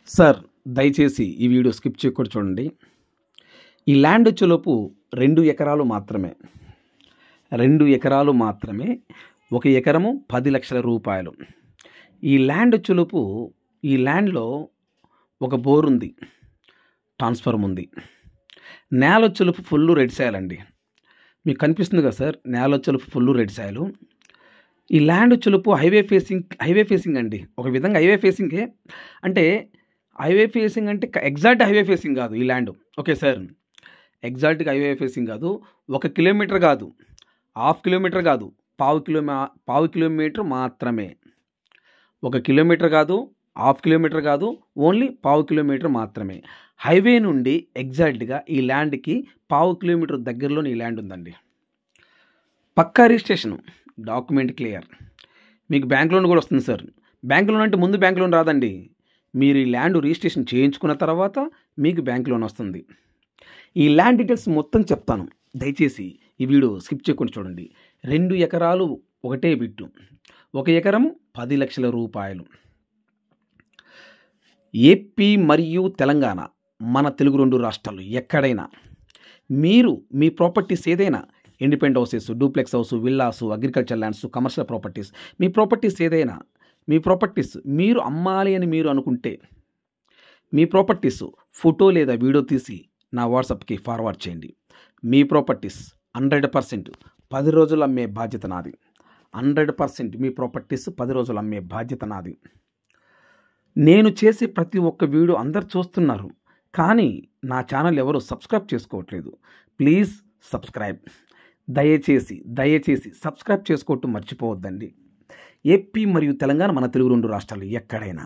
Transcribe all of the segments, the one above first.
sir దయచేసి ఈ video skip చేయకుండా చూడండి ఈ ల్యాండ్ వచ్చేలోపు రెండు ఎకరాలు మాత్రమే రెండు ఎకరాలు మాత్రమే ఒక ఎకరము పది లక్షల రూపాయలు ఈ ల్యాండ్ వచ్చేలోపు ఈ ల్యాండ్లో ఒక బోర్ ఉంది ట్రాన్స్ఫార్మ్ ఉంది నేల వచ్చేలోపు ఫుల్ రెడ్ సాయిల్ అండి మీకు కనిపిస్తుంది కదా సార్ నేల వచ్చేలోపు ఫుల్ రెడ్ సాయిల్ ఈ ల్యాండ్ వచ్చేలోపు హైవే ఫేసింగ్ హైవే ఫేసింగ్ అండి ఒక విధంగా హైవే ఫేసింగే అంటే హైవే ఫేసింగ్ అంటే ఎగ్జాక్ట్ హైవే ఫేసింగ్ కాదు ఈ ల్యాండ్ ఓకే సార్ ఎగ్జాక్ట్గా హైవే ఫేసింగ్ కాదు ఒక కిలోమీటర్ కాదు హాఫ్ కిలోమీటర్ కాదు పావు కిలోమీ పావు కిలోమీటర్ మాత్రమే ఒక కిలోమీటర్ కాదు హాఫ్ కిలోమీటర్ కాదు ఓన్లీ పావు కిలోమీటర్ మాత్రమే హైవే నుండి ఎగ్జాక్ట్గా ఈ ల్యాండ్కి పావు కిలోమీటర్ దగ్గరలోని ఈ ల్యాండ్ ఉందండి పక్కా రిజిస్ట్రేషన్ డాక్యుమెంట్ క్లియర్ మీకు బ్యాంక్ లోన్ కూడా వస్తుంది సార్ బ్యాంక్ లోన్ అంటే ముందు బ్యాంక్ లోన్ రాదండి మీరు ఈ ల్యాండ్ రిజిస్ట్రేషన్ చేయించుకున్న తర్వాత మీకు బ్యాంక్ లోన్ వస్తుంది ఈ ల్యాండ్ డీటెయిల్స్ మొత్తం చెప్తాను దయచేసి ఈ వీడియో స్కిప్ చేయకుండా చూడండి రెండు ఎకరాలు ఒకటే బిట్టు ఒక ఎకరము పది లక్షల రూపాయలు ఏపీ మరియు తెలంగాణ మన తెలుగు రెండు రాష్ట్రాలు ఎక్కడైనా మీరు మీ ప్రాపర్టీస్ ఏదైనా independent houses duplex house villas agriculture lands commercial properties మీ ప్రాపర్టీస్ ఏదైనా మీ ప్రాపర్టీస్ మీరు అమ్మాలి అని మీరు అనుకుంటే మీ ప్రాపర్టీస్ ఫోటో లేదా వీడియో తీసి నా వాట్సాప్కి ఫార్వర్డ్ చేయండి మీ ప్రాపర్టీస్ హండ్రెడ్ పర్సెంట్ పది రోజులు అమ్మే బాధ్యత నాది హండ్రెడ్ పర్సెంట్ మీ ప్రాపర్టీస్ పది రోజులు అమ్మే బాధ్యత నాది నేను చేసే ప్రతి ఒక్క వీడియో అందరు చూస్తున్నారు కానీ నా ఛానల్ ఎవరు సబ్స్క్రైబ్ చేసుకోవట్లేదు ప్లీజ్ సబ్స్క్రైబ్ దయచేసి దయచేసి సబ్స్క్రైబ్ చేసుకోవటం మర్చిపోవద్దండి ఏపీ మరియు తెలంగాణ మన తెలుగు రెండు రాష్ట్రాలు ఎక్కడైనా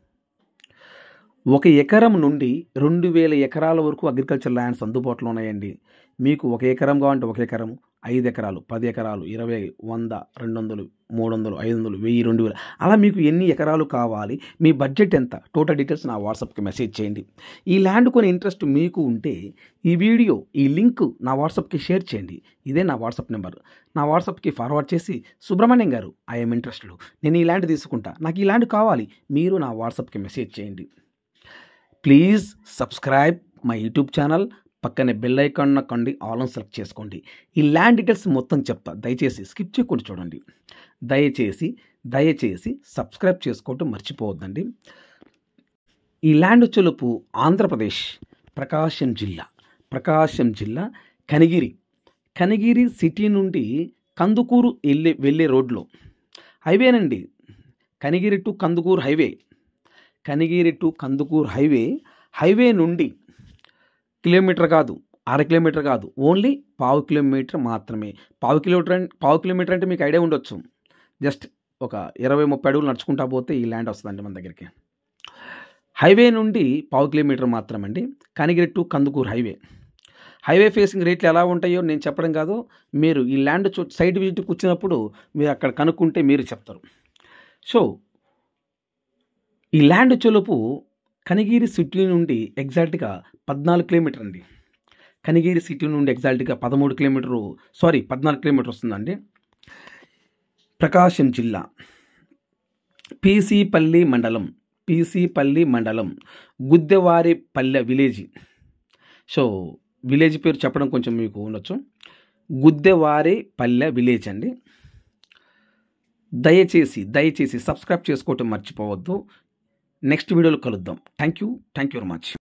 ఒక ఎకరం నుండి రెండు వేల ఎకరాల వరకు అగ్రికల్చర్ ల్యాండ్స్ అందుబాటులో ఉన్నాయండి మీకు ఒక ఎకరం కావాలంటే ఒక ఎకరం ఐదు ఎకరాలు పది ఎకరాలు ఇరవై వంద రెండు వందలు మూడు వందలు ఐదు వందలు వెయ్యి రెండు వేలు అలా మీకు ఎన్ని ఎకరాలు కావాలి మీ బడ్జెట్ ఎంత టోటల్ డీటెయిల్స్ నా వాట్సాప్కి మెసేజ్ చేయండి ఈ ల్యాండ్ కొని ఇంట్రెస్ట్ మీకు ఉంటే ఈ వీడియో ఈ లింక్ నా వాట్సాప్కి షేర్ చేయండి ఇదే నా వాట్సాప్ నెంబర్ నా వాట్సాప్కి ఫార్వర్డ్ చేసి సుబ్రహ్మణ్యం గారు ఐఎమ్ ఇంట్రెస్టెడ్ నేను ఈ ల్యాండ్ తీసుకుంటా నాకు ఈ ల్యాండ్ కావాలి మీరు నా వాట్సాప్కి మెసేజ్ చేయండి please subscribe my YouTube channel పక్కనే బెల్ ఐకాన్ నొక్కండి ఆల్ ఆన్ సెలెక్ట్ చేసుకోండి ఈ ల్యాండ్ డీటెయిల్స్ మొత్తం చెప్తా దయచేసి స్కిప్ చేయకుండా చూడండి దయచేసి దయచేసి సబ్స్క్రైబ్ చేసుకోవటం మర్చిపోవద్దండి ఈ ల్యాండ్ వచ్చేలోపు ఆంధ్రప్రదేశ్ ప్రకాశం జిల్లా ప్రకాశం జిల్లా కనిగిరి కనిగిరి సిటీ నుండి కందుకూరు వెళ్ళే వెళ్ళే రోడ్లో హైవేనండి Kanigiri to Kandukur highway Kanigiri to Kandukur highway highway నుండి కిలోమీటర్ కాదు అర కిలోమీటర్ కాదు ఓన్లీ పావు కిలోమీటర్ మాత్రమే పావు కిలోమీటర్ అం- పావు కిలోమీటర్ అంటే మీకు ఐడియా ఉండొచ్చు జస్ట్ ఒక ఇరవై ముప్పై అడుగులు నడుచుకుంటా పోతే ఈ ల్యాండ్ వస్తుందండి మన దగ్గరికి హైవే నుండి పావు కిలోమీటర్ మాత్రమండి Kanigiri to Kandukur highway highway facing రేట్లు ఎలా ఉంటాయో నేను చెప్పడం కాదు మీరు ఈ ల్యాండ్ చూ సైడ్ విజిట్కి వచ్చినప్పుడు మీరు అక్కడ కనుక్కుంటే మీరు చెప్తారు సో ఈ ల్యాండ్ వచ్చేలోపు కనిగిరి సిటీ నుండి ఎగ్జాక్ట్గా పద్నాలుగు కిలోమీటర్ అండి కనిగిరి సిటీ నుండి ఎగ్జాక్ట్గా పదమూడు కిలోమీటరు సారీ పద్నాలుగు కిలోమీటర్ వస్తుందండి ప్రకాశం జిల్లా పీసీపల్లి మండలం పీసీపల్లి మండలం గుద్దెవారి పల్లె విలేజ్ సో విలేజ్ పేరు చెప్పడం కొంచెం మీకు ఉండొచ్చు గుద్దెవారి పల్లె విలేజ్ అండి దయచేసి దయచేసి సబ్స్క్రైబ్ చేసుకోవటం మర్చిపోవద్దు నెక్స్ట్ వీడియోలో కలుద్దాం thank you thank you very much